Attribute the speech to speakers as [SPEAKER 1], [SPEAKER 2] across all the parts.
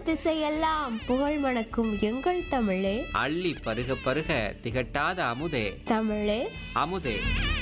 [SPEAKER 1] திசையெல்லாம் புகழ் மணக்கும் எங்கள் தமிழே
[SPEAKER 2] அள்ளி பருக பருக திகட்டாத அமுதே
[SPEAKER 1] தமிழே
[SPEAKER 2] அமுதே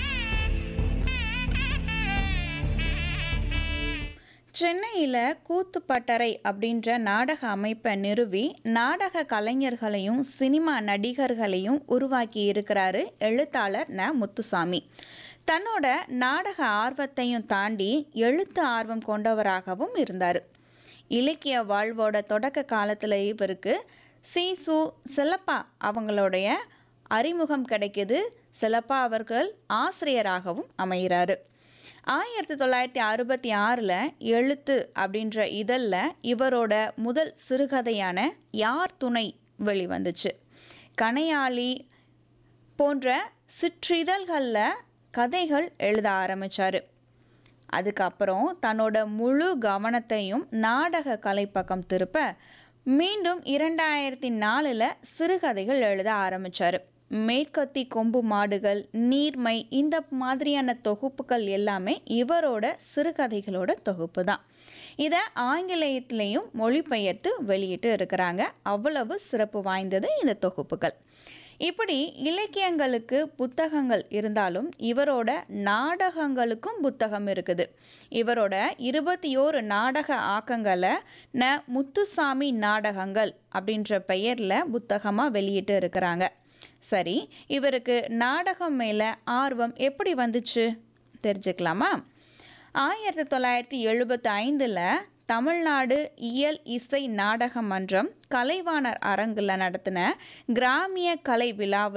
[SPEAKER 3] சென்னையில் கூத்துப்பட்டறை அப்படின்ற நாடக அமைப்பை நிறுவி நாடக கலைஞர்களையும் சினிமா நடிகர்களையும் உருவாக்கி இருக்கிறாரு எழுத்தாளர் ந முத்துசாமி தன்னோட நாடக ஆர்வத்தையும் தாண்டி எழுத்து ஆர்வம் கொண்டவராகவும் இருந்தார் இலக்கிய வாழ்வோட தொடக்க காலத்தில் இவருக்கு சீசு சிலப்பா அவங்களுடைய அறிமுகம் கிடைக்குது சிலப்பா அவர்கள் ஆசிரியராகவும் அமைகிறாரு ஆயிரத்தி தொள்ளாயிரத்தி அறுபத்தி ஆறில் எழுத்து அப்படின்ற இதழில் இவரோட முதல் சிறுகதையான யார் துணை வெளிவந்துச்சு கனையாளி போன்ற சிற்றிதழ்களில் கதைகள் எழுத ஆரம்பித்தார் அதுக்கப்புறம் தன்னோட முழு கவனத்தையும் நாடக கலை பக்கம் திருப்ப மீண்டும் இரண்டாயிரத்தி நாலில் சிறுகதைகள் எழுத ஆரம்பித்தார் மேற்கத்தி கொம்பு மாடுகள் நீர்மை இந்த மாதிரியான தொகுப்புகள் எல்லாமே இவரோட சிறுகதைகளோட தொகுப்பு தான் இதை ஆங்கிலேயத்திலையும் மொழிபெயர்த்து வெளியிட்டு இருக்கிறாங்க அவ்வளவு சிறப்பு வாய்ந்தது இந்த தொகுப்புகள் இப்படி இலக்கியங்களுக்கு புத்தகங்கள் இருந்தாலும் இவரோட நாடகங்களுக்கும் புத்தகம் இருக்குது இவரோட இருபத்தி ஓரு நாடக ஆக்கங்களை ந முத்துசாமி நாடகங்கள் அப்படின்ற பெயரில் புத்தகமாக வெளியிட்டு இருக்கிறாங்க சரி இவருக்கு நாடகம் மேலே ஆர்வம் எப்படி வந்துச்சு தெரிஞ்சுக்கலாமா ஆயிரத்தி தொள்ளாயிரத்தி எழுபத்தி ஐந்தில் தமிழ்நாடு இயல் இசை நாடக மன்றம் கலைவாணர் அரங்கில் நடத்தின கிராமிய கலை விழாவில்